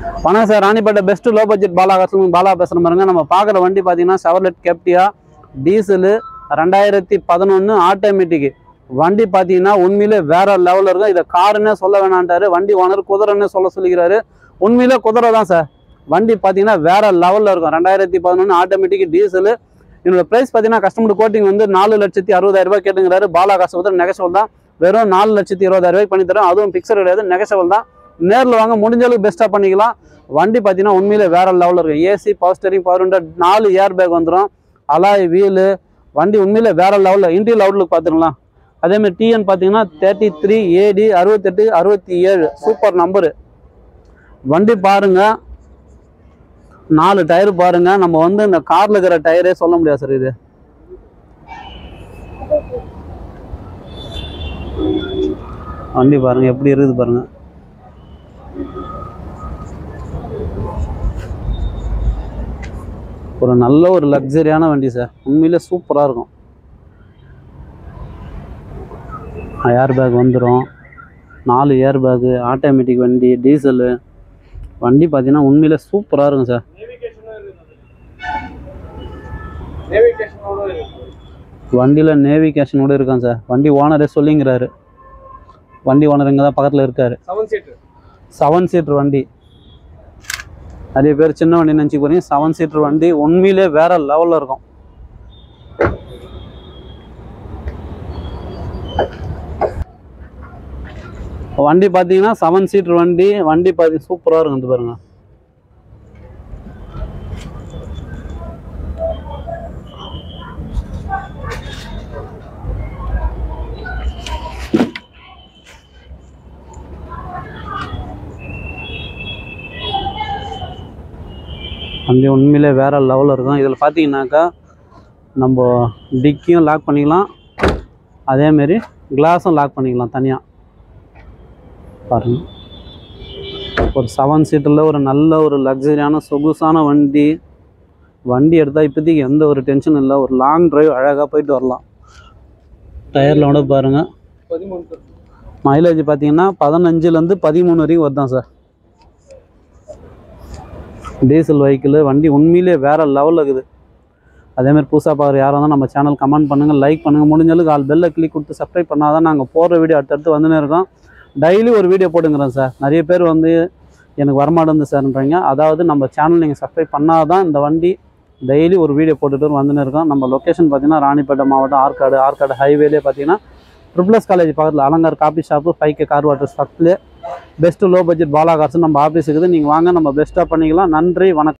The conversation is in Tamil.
வணக்கம் sir Ranipet best low budget Bala customer Bala பேசுகிற பாருங்க நம்ம பார்க்குற வண்டி பார்த்தீங்கன்னா செவர்லெட் கேப்டியா டீசலு ரெண்டாயிரத்தி பதினொன்று ஆட்டோமேட்டிக் வண்டி பார்த்தீங்கன்னா உண்மையிலே வேற லெவலில் இருக்கும் இதை காருன்னே சொல்ல வேணான்ட்டாரு வண்டி ஓனர் குதிரைன்னே சொல்ல சொல்லிக்கிறாரு உண்மையிலே குதிரை தான் சார் வண்டி பார்த்தீங்கன்னா வேற லெவலில் இருக்கும் ரெண்டாயிரத்தி பதினொன்று ஆட்டோமேட்டிக் டீசலு என்னோட ப்ரைஸ் பார்த்தீங்கன்னா கஸ்டமர் கோட்டிங் வந்து நாலு லட்சத்தி அறுபதாயிரம் ரூபாய் கேட்டுங்கிறாரு பாலா கஸ்டமர் நெகசபிள் தான் வெறும் நாலு லட்சத்தி இருபதாயிரம் ரூபாய்க்கு பண்ணி தரோம் அதுவும் பிக்சர் கிடையாது நெகசபிள் தான் நேரில் வாங்க முடிஞ்ச அளவுக்கு பெஸ்ட்டாக பண்ணிக்கலாம் வண்டி பார்த்தீங்கன்னா உண்மையிலே வேற லெவலில் இருக்கும் AC power steering power window நாலு ஏர் பேக் வந்துடும் அலாய் வீலு வண்டி உண்மையிலே வேற லெவலில் இன்டீரியல் அவுட்லுக் பார்த்துக்கலாம் அதேமாதிரி டிஎன் பார்த்தீங்கன்னா தேர்ட்டி த்ரீ ஏடி அறுபத்தெட்டு அறுபத்தி ஏழு சூப்பர் நம்பரு வண்டி பாருங்க நாலு டயர் பாருங்க நம்ம வந்து இந்த கார்ல இருக்கிற டயரே சொல்ல முடியாது சார் இது வண்டி பாருங்க எப்படி இருக்குது பாருங்க ஒரு நல்ல ஒரு லக்ஸரியான வண்டி சார் உண்மையிலே சூப்பராக இருக்கும் ஏர் பேக் வந்துடும் நாலு ஏர் பேக்கு ஆட்டோமேட்டிக் வண்டி டீசலு வண்டி பார்த்தீங்கன்னா உண்மையிலே சூப்பராக இருக்கும் சார் வண்டியில் நேவிகேஷனோட இருக்கான் சார் வண்டி ஓனரே சொல்லிங்கிறாரு வண்டி ஓனர் இங்கே தான் பக்கத்தில் இருக்காரு செவன் சீட்டர் செவன் சீட்டர் வண்டி நிறைய பேர் சின்ன வண்டி நினச்சி போறீங்க செவன் சீட்டர் வண்டி உண்மையிலே வேற லெவலில் இருக்கும் வண்டி பார்த்தீங்கன்னா செவன் சீட்டர் வண்டி வண்டி பார்த்தி சூப்பராக இருக்கும் இது பாருங்க வண்டி உண்மையிலே வேற லெவலில் இருக்கும் இதில் பார்த்தீங்கன்னாக்கா நம்ம டிக்கியும் லாக் பண்ணிக்கலாம் அதேமாரி கிளாஸும் லாக் பண்ணிக்கலாம் தனியாக பாருங்க ஒரு செவன் சீட்டரில் ஒரு நல்ல ஒரு லக்ஸரியான சொகுசான வண்டி வண்டி எடுத்தால் இப்போதைக்கு எந்த ஒரு டென்ஷனும் இல்லை ஒரு லாங் டிரைவ் அழகாக போயிட்டு வரலாம் டயரில் கூட பாருங்கள் பதிமூணு மைலேஜ் பார்த்தீங்கன்னா பதினஞ்சுலேருந்து பதிமூணு வரைக்கும் வருதான் சார் டீசல் வெஹிக்கிள் வண்டி உண்மையிலே வேற லெவலில் இருக்குது அதேமாதிரி புதுசாக பார்க்குற யாராக இருந்தால் நம்ம சேனல் கமெண்ட் பண்ணுங்கள் லைக் பண்ணுங்கள் முடிஞ்ச அளவுக்கு ஆல் பெல்லை கிளிக் கொடுத்து சப்ஸ்கிரைப் பண்ணால் தான் நாங்கள் போடுற வீடியோ அடுத்தடுத்து வந்துனே இருக்கோம் டெய்லி ஒரு வீடியோ போட்டுங்கிறோம் சார் நிறைய பேர் வந்து எனக்கு வரமாட்டேங்குது சார்ன்றீங்க அதாவது நம்ம சேனல் நீங்கள் சப்ஸ்கிரைப் பண்ணால் தான் இந்த வண்டி டெய்லி ஒரு வீடியோ போட்டுட்டு வந்துன்னு இருக்கோம் நம்ம லொக்கேஷன் பார்த்தீங்கன்னா ராணிப்பேட்டை மாவட்டம் ஆற்காடு ஆற்காடு ஹைவேலே பார்த்தீங்கன்னா ட்ரிபிள்எஸ் காலேஜ் பக்கத்தில் Alankar coffee shop five K car waters பக்கத்துலேயே best low budget Bala cars நம்ம ஆஃபீஸ் இருக்குது நீங்கள் வாங்க நம்ம பெஸ்ட்டாக பண்ணிக்கலாம் நன்றி வணக்கம்